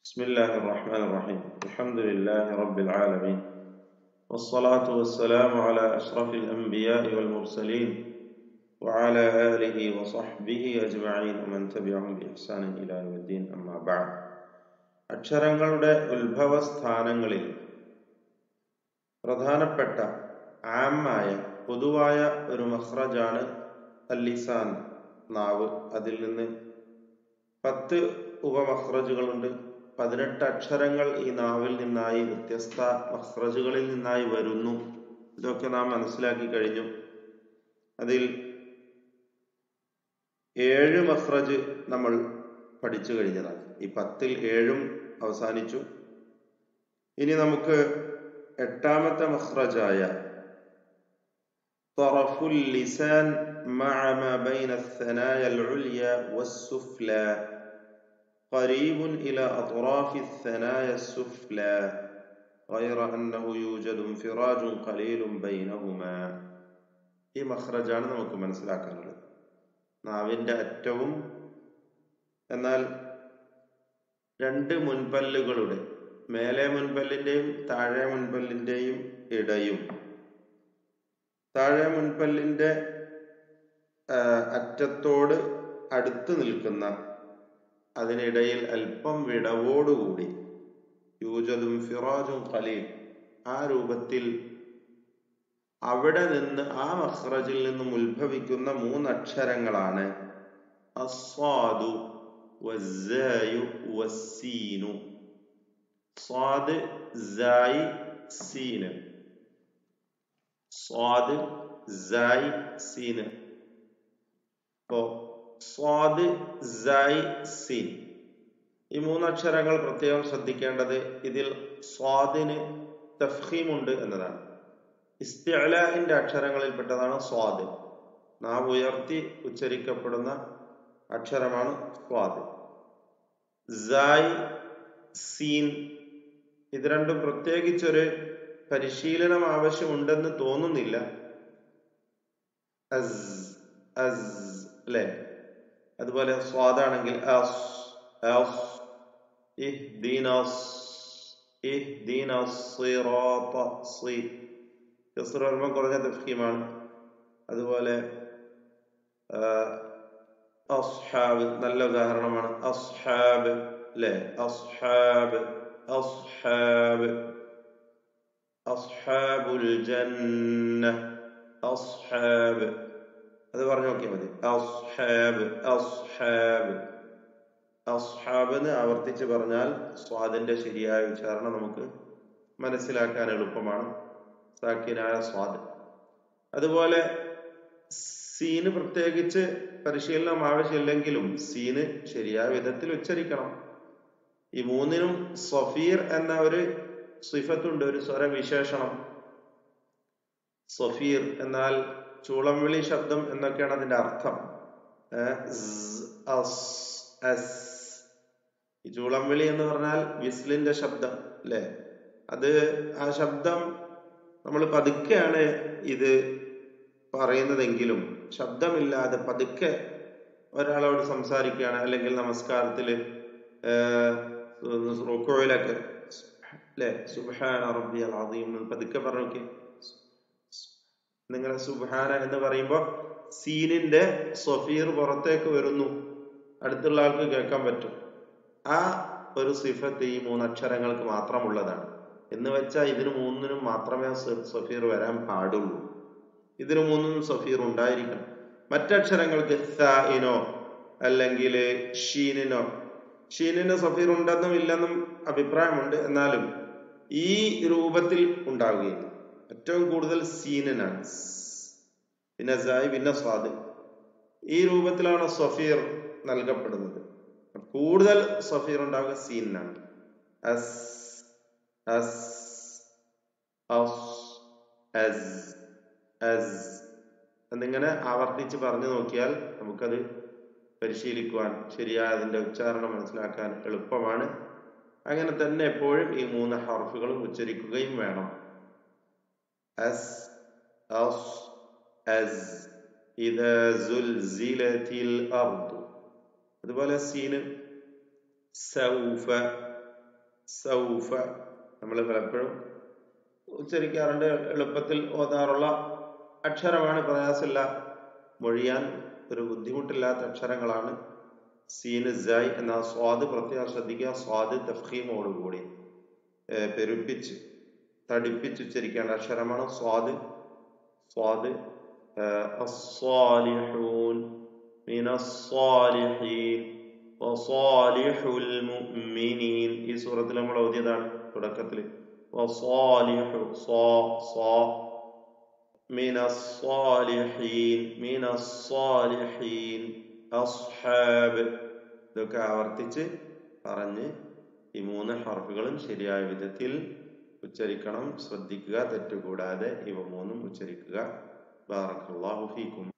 بسم الله الرحمن الرحيم الحمد لله رب العالمين والصلاة والسلام على أشرف الأنبياء والمرسلين وعلى آله وصحبه أجمعين ومن تبعهم بإحسان إلى يوم الدين أما بعد അക്ഷരങ്ങളുടെ ഉത്ഭവസ്ഥാനങ്ങളിൽ പ്രധാനപ്പെട്ട ആമായ പൊതുവായ ഒരു മഹ്റജാണ് അല്ലിസാൻ നാവ് അതിൽ നിന്ന് പത്ത് ഉപമഹ്റജുകളുണ്ട് പതിനെട്ട് അക്ഷരങ്ങൾ ഈ നാവിൽ നിന്നായി വ്യത്യസ്ത മഹ്റജുകളിൽ നിന്നായി വരുന്നു ഇതൊക്കെ നാം മനസ്സിലാക്കി കഴിഞ്ഞു അതിൽ ഏഴ് മഹ്റജ് നമ്മൾ പഠിച്ചു കഴിഞ്ഞതാണ് ഈ പത്തിൽ ഏഴും അവസാനിച്ചു ഇനി നമുക്ക് എട്ടാമത്തെ മഹ്റജായ طرف اللسان مع ما بين الثنايا العليا والسفلى قريب إلى أطراف الثنايا السفلى غير أنه يوجد انفراج قليل بينهما ഈ മഹ്റജാണ് നമുക്ക് മനസ്സിലാക്കാനുള്ളത് നാവിൻ്റെ അറ്റവും എന്നാൽ രണ്ട് മുൻപല്ലുകളുടെ മേലെ മുൻപല്ലിൻ്റെയും താഴെ മുൻപല്ലിൻ്റെയും ഇടയും താഴെ മുൻപല്ലിൻ്റെ അറ്റത്തോട് അടുത്ത് നിൽക്കുന്ന അതിനിടയിൽ അല്പം വിടവോടുകൂടി യൂജതും ഫിറാജും ഖലീൽ ആ രൂപത്തിൽ അവിടെ നിന്ന് ആ മഹ്റജിൽ നിന്നും ഉത്ഭവിക്കുന്ന മൂന്നക്ഷരങ്ങളാണ് അസ്വാദു വസ്സായു വസ്സീനു സ്വാദ് സായി സീന് സ്വാദ് സായി സീന് ഇപ്പോ സ്വാദ് സായി സീൻ ഈ മൂന്നക്ഷരങ്ങൾ പ്രത്യേകം ശ്രദ്ധിക്കേണ്ടത് ഇതിൽ സ്വാദിന് തഫ്ഹീമുണ്ട് എന്നതാണ് ഇസ്തിഅലാഹിന്റെ അക്ഷരങ്ങളിൽപ്പെട്ടതാണ് സ്വാദ് നാവ് ഉയർത്തി ഉച്ചരിക്കപ്പെടുന്ന അക്ഷരമാണ് സ്വാദ് സായ് സീൻ ഇത് രണ്ടും പ്രത്യേകിച്ചൊരു പരിശീലനം ആവശ്യമുണ്ടെന്ന് തോന്നുന്നില്ല അസ് അസ് അല്ലെ അതുപോലെ സ്വാദാണെങ്കിൽ അസ് അസ് ഇഹ്ദിനസ് ഇഹ്ദിനസ് സിറാത്ത സി കസ്ർ വരുമ്പോൾ കുറഞ്ഞ തഫ്ഹീമാണ് അതുപോലെ അസ്ഹാബ് നല്ല ഉദാഹരണമാണ് അസ്ഹാബ് അല്ലെ അസ്ഹാബ് അസ്ഹാബ് അസ്ഹാബുൽ ജന്ന അസ്ഹാബ് അത് പറഞ്ഞു നോക്കിയാൽ മതി അസ്ഹാബ് അസ്ഹാബ് അസ്ഹാബ് എന്ന് ആവർത്തിച്ച് പറഞ്ഞാൽ സ്വാദിന്റെ ശരിയായ ഉച്ചാരണം നമുക്ക് മനസ്സിലാക്കാൻ എളുപ്പമാണ് സാക്കിനായ സ്വാദ് അതുപോലെ സീന് പ്രത്യേകിച്ച് പരിശീലനം ആവശ്യമില്ലെങ്കിലും സീന് ശരിയായ വിധത്തിൽ ഉച്ചരിക്കണം ഈ മൂന്നിനും സഫീർ എന്ന ഒരു സിഫത്തുണ്ട് ഒരു സ്വരവിശേഷണം സഫീർ എന്നാൽ ചൂളംവിളി ശബ്ദം എന്നൊക്കെയാണ് അതിന്റെ അർത്ഥം ഈ ചൂളംവിളി എന്ന് പറഞ്ഞാൽ വിസ്ലിന്റെ ശബ്ദം അല്ലെ അത് ആ ശബ്ദം നമ്മൾ പതുക്കെയാണ് ഇത് പറയുന്നതെങ്കിലും ശബ്ദമില്ലാതെ പതുക്കെ ഒരാളോട് സംസാരിക്കുകയാണ് അല്ലെങ്കിൽ നമസ്കാരത്തില് റുക്കോയിലൊക്കെ അല്ലെ സുബാന റബ്ബി അലാദീം പതുക്കെ പറഞ്ഞു നിങ്ങളെ സുബാന എന്ന് പറയുമ്പോൾ സീനിന്റെ സൊഫീർ പുറത്തേക്ക് വരുന്നു അടുത്തുള്ള ആൾക്ക് കേൾക്കാൻ പറ്റും ആ ഒരു സിഫത്ത് ഈ മൂന്നക്ഷരങ്ങൾക്ക് മാത്രമുള്ളതാണ് എന്ന് വെച്ചാൽ ഇതിന് മൂന്നിനും മാത്രമേ സഫീർ വരാൻ പാടുള്ളൂ ഇതിനു മൂന്നിനും സഫീർ ഉണ്ടായിരിക്കണം മറ്റക്ഷരങ്ങൾക്ക് ഇനോ അല്ലെങ്കിൽ ഷീനിനോ ഷീനിന് സഫീർ ഉണ്ടെന്നും ഇല്ലെന്നും അഭിപ്രായമുണ്ട് എന്നാലും ഈ രൂപത്തിൽ ഉണ്ടാവുകയില്ല ഏറ്റവും കൂടുതൽ സീനിനാണ് പിന്നെ സായി പിന്നെ സ്വാദ് ഈ രൂപത്തിലാണ് സഫീർ നൽകപ്പെടുന്നത് കൂടുതൽ സഫീർ ഉണ്ടാവുക സീനിനാണ് അസ് അസ് അസ് അസ് അസ് എന്നിങ്ങനെ ആവർത്തിച്ച് പറഞ്ഞു നോക്കിയാൽ നമുക്കത് പരിശീലിക്കുവാൻ ശരിയായ അതിന്റെ ഉച്ചാരണം മനസ്സിലാക്കാൻ എളുപ്പമാണ് അങ്ങനെ തന്നെ എപ്പോഴും ഈ മൂന്ന് ഹർഫുകളും ഉച്ചരിക്കുകയും വേണം അസ് അസ് അസ് ഇത് അതുപോലെ സീന് സൗഫ സൗഫ നമ്മൾ പലപ്പോഴും ഉച്ചരിക്കാറുണ്ട് എളുപ്പത്തിൽ ഓതാറുള്ള അക്ഷരമാണ് പ്രയാസമില്ല മൊഴിയാൻ ഒരു ബുദ്ധിമുട്ടില്ലാത്ത അക്ഷരങ്ങളാണ് സീന് ജായ് എന്ന സ്വാദ് പ്രത്യേകം ശ്രദ്ധിക്കുക സ്വാദ് തഫീമോടുകൂടി പെരുപ്പിച്ച് തടിപ്പിച്ച് ഉച്ചരിക്കേണ്ട അക്ഷരമാണ് സ്വാദ് സ്വാദ് الصالحون من الصالحين وصالح المؤمنين ഈ സൂറത്തിൽ നമ്മൾ ഓതിയതാണ് തുടക്കത്തിൽ وصالح صا صا من الصالحين من الصالحين أصحاب ഇതൊക്കെ ആവർത്തിച്ച് പറഞ്ഞ് ഈ മൂന്ന് ഹർഫുകളും ശരിയായ വിധത്തിൽ ഉച്ചരിക്കണം ശ്രദ്ധിക്കുക തെറ്റുകൂടാതെ ഇവ മൂന്നും ഉച്ചരിക്കുക ബാറക്കല്ലാഹു ഫീക്കും